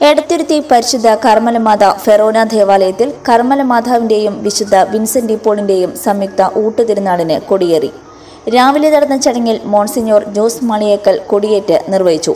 എടത്തിരുത്തി പരിശുദ്ധ കർമ്മലമാത ഫെറോന ദേവാലയത്തിൽ കർമ്മലമാതാവിന്റെയും വിശുദ്ധ വിൻസെന്റ് പോളിന്റെയും സംയുക്ത ഊട്ടുതിരുനാളിന് കൊടിയേറി രാവിലെ നടന്ന ചടങ്ങിൽ മോൺസിഞ്ഞോർ ജോസ് മണിയേക്കൽ കൊടിയേറ്റ് നിർവഹിച്ചു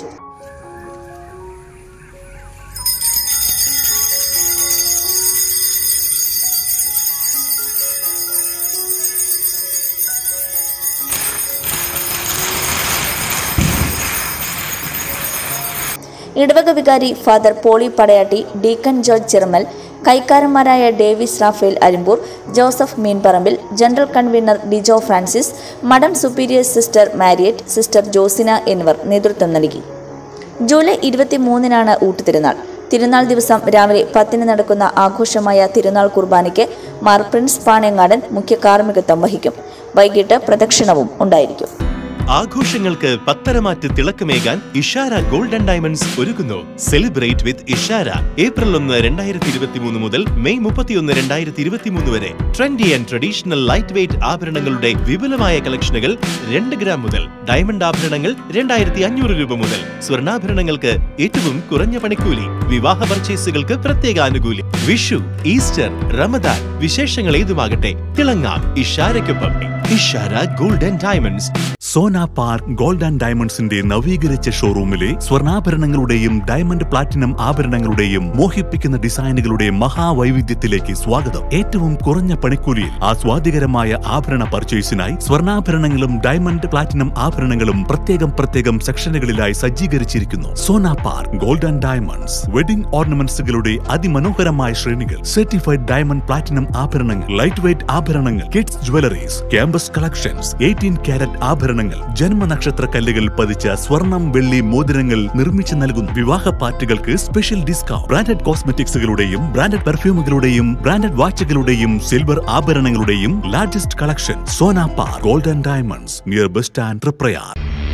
ഇടവക വികാരി father Poly Padayatti deacon George Chiramal കൈക്കാരന്മാരായ Davis Raphael Arimpur Joseph Meenparambil general convener Dijo Francis madam superior sister Mariette sister Josina എന്നിവർ നേതൃത്വം നൽകി ജൂലൈ ഇരുപത്തിമൂന്നിനാണ് ഊട്ടുതിരുനാൾ തിരുനാൾ ദിവസം രാവിലെ പത്തിന് നടക്കുന്ന ആഘോഷമായ തിരുനാൾ കുർബാനയ്ക്ക് മാർ പ്രിൻസ് പാണയങ്ങാടൻ മുഖ്യ കാർമ്മികത്വം വഹിക്കും വൈകിട്ട് പ്രദക്ഷിണവും ഉണ്ടായിരിക്കും ആഘോഷങ്ങൾക്ക് പത്തരമാറ്റ് തിളക്കമേകാൻ ഇഷാര ഗോൾഡൻ ഡയമണ്ട്സ് ഒരുക്കുന്നു സെലിബ്രേറ്റ് വിത്ത് ഇഷാര ഏപ്രിൽ ഒന്ന് രണ്ടായിരത്തി ഇരുപത്തി മൂന്ന് മുതൽ മെയ് മുപ്പത്തിയൊന്ന് രണ്ടായിരത്തി ഇരുപത്തി മൂന്ന് വരെ trendy and traditional light weight ആഭരണങ്ങളുടെ വിപുലമായ കളക്ഷനുകൾ രണ്ട് ഗ്രാം മുതൽ ഡയമണ്ട് ആഭരണങ്ങൾ രണ്ടായിരത്തി അഞ്ഞൂറ് രൂപ മുതൽ സ്വർണ്ണാഭരണങ്ങൾക്ക് ഏറ്റവും കുറഞ്ഞ പണിക്കൂലി വിവാഹ പർച്ചേസുകൾക്ക് പ്രത്യേക ആനുകൂല്യം വിഷു ഈസ്റ്റർ റമദാൻ വിശേഷങ്ങൾ ഏതുമാകട്ടെ തിളങ്ങാം ഇഷാരയ്ക്കൊപ്പം Ishara golden diamonds Sona park gold and ഡയമണ്ട്സിന്റെ നവീകരിച്ച ഷോറൂമിലെ സ്വർണ്ണാഭരണങ്ങളുടെയും ഡയമണ്ട് പ്ലാറ്റിനം ആഭരണങ്ങളുടെയും മോഹിപ്പിക്കുന്ന ഡിസൈനുകളുടെ മഹാവൈവിധ്യത്തിലേക്ക് സ്വാഗതം ഏറ്റവും കുറഞ്ഞ പണിക്കൂലിയിൽ ആസ്വാദികരമായ ആഭരണ പർച്ചേസിനായി സ്വർണ്ണാഭരണങ്ങളും ഡയമണ്ട് പ്ലാറ്റിനം ആഭരണങ്ങളും പ്രത്യേകം പ്രത്യേകം സെക്ഷനുകളിലായി സജ്ജീകരിച്ചിരിക്കുന്നു Sona park gold and diamonds wedding ഓർണമെന്റ്സുകളുടെ അതിമനോഹരമായ ശ്രേണികൾ സർട്ടിഫൈഡ് ഡയമണ്ട് പ്ലാറ്റിനം ആഭരണങ്ങൾ ലൈറ്റ് വെയ്റ്റ് ആഭരണങ്ങൾ kids jewelleries campus collections eighteen carat ആഭരണങ്ങൾ ജന്മനക്ഷത്ര കല്ലുകൾ പതിച്ച സ്വർണം വെള്ളി മോതിരങ്ങൾ നിർമ്മിച്ചു നൽകുന്നു വിവാഹ പാർട്ടികൾക്ക് സ്പെഷ്യൽ ഡിസ്കൗണ്ട് ബ്രാൻഡഡ് കോസ്മെറ്റിക്സുകളുടെയും ബ്രാൻഡഡ് പെർഫ്യൂമുകളുടെയും ബ്രാൻഡഡ് വാച്ചുകളുടെയും സിൽവർ ആഭരണങ്ങളുടെയും largest collection Sona park golden diamonds near bus stand Triprayar